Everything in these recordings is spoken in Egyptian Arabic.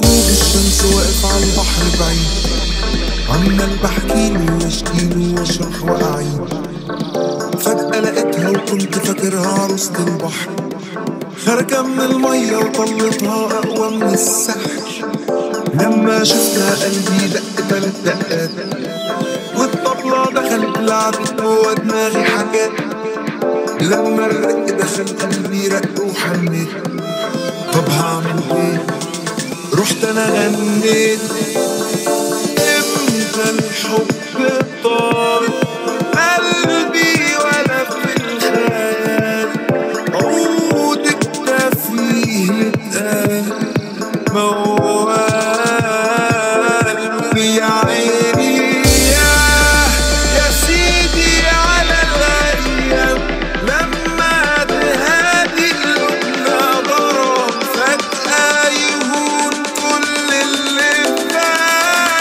غروب الشمس واقف على البحر بعيد عمال بحكيله واشكيله واشرح واعيد فجأة لقيتها وكنت فاكرها عروسة البحر خارجة من المية وطلتها أقوى من السحر لما شفتها قلبي دق تلات دقات والطبلة دخلت لعبت جوا دماغي حاجات لما الرق دخل قلبي رق وحنيت طب هعمل ايه رحت انا غنيت امتى الحب طار قلبي ولا في الخيال عودك ده فيه متقال موال يا عيني يا يا سيدي على الايام لما تهادي قلوبنا غرام فجأة يهون كل اللي فات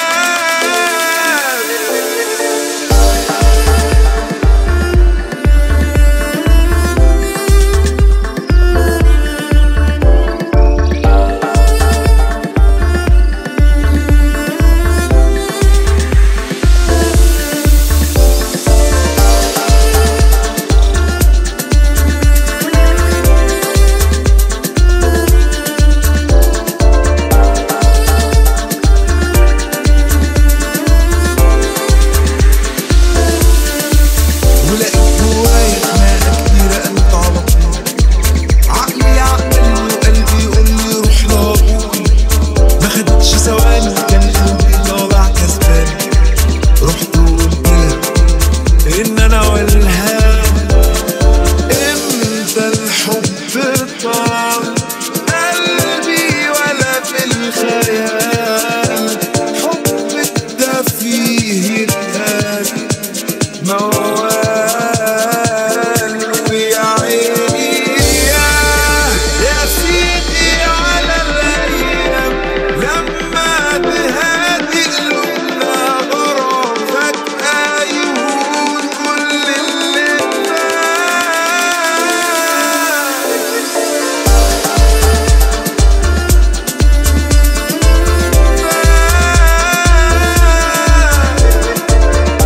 ولقيت جوايا خناقة كبيرة قلت على طول عقلي عقل وقلبي يقول لي روح لابوي ما خدتش ثواني كان قلبي طالع كسبان رحت وقلت لها ان انا والهام امتى الحب طال قلبي ولا في الخيال حبك ده فيه يتقال موال ويا عيني يا يا سيدي على الايام لما تهادي قلوبنا غرام فجأة يهون كل اللي فات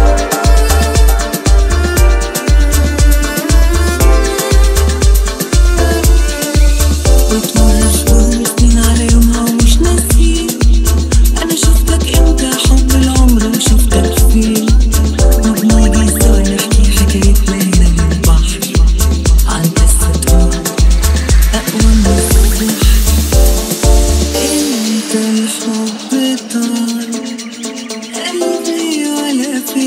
بتمر شهور سنين على يومها ومش ناسين انا شفتك امتى حب العمر وشفتك فين وبنيجي سوا نحكي حكايتنا هنا بالبحر عن قصة روح اقوى من الصبح انت الحب طار قلبي ولا في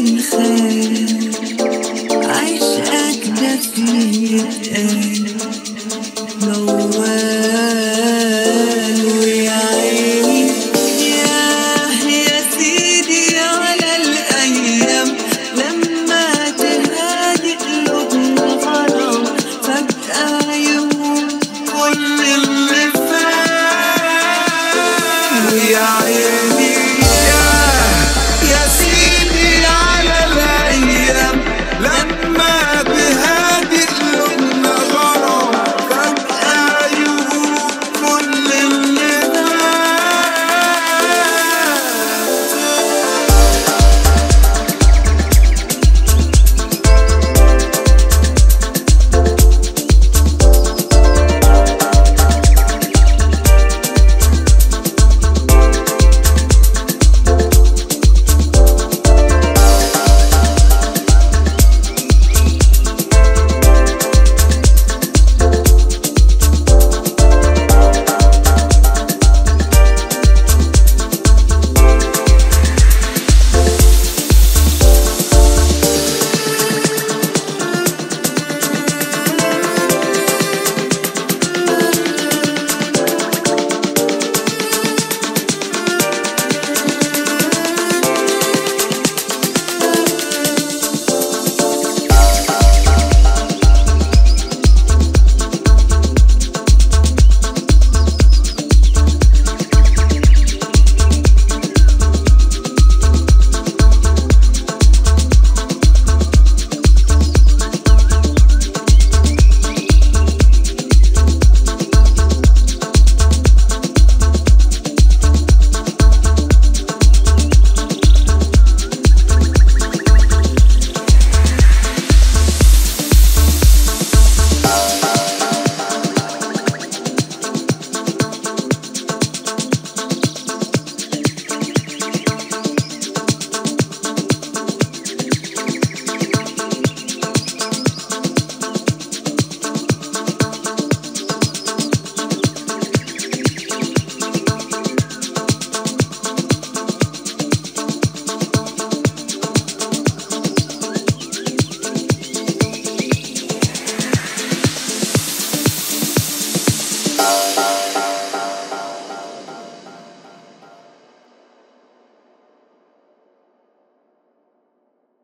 الخيال عشقك ده فيه يتقال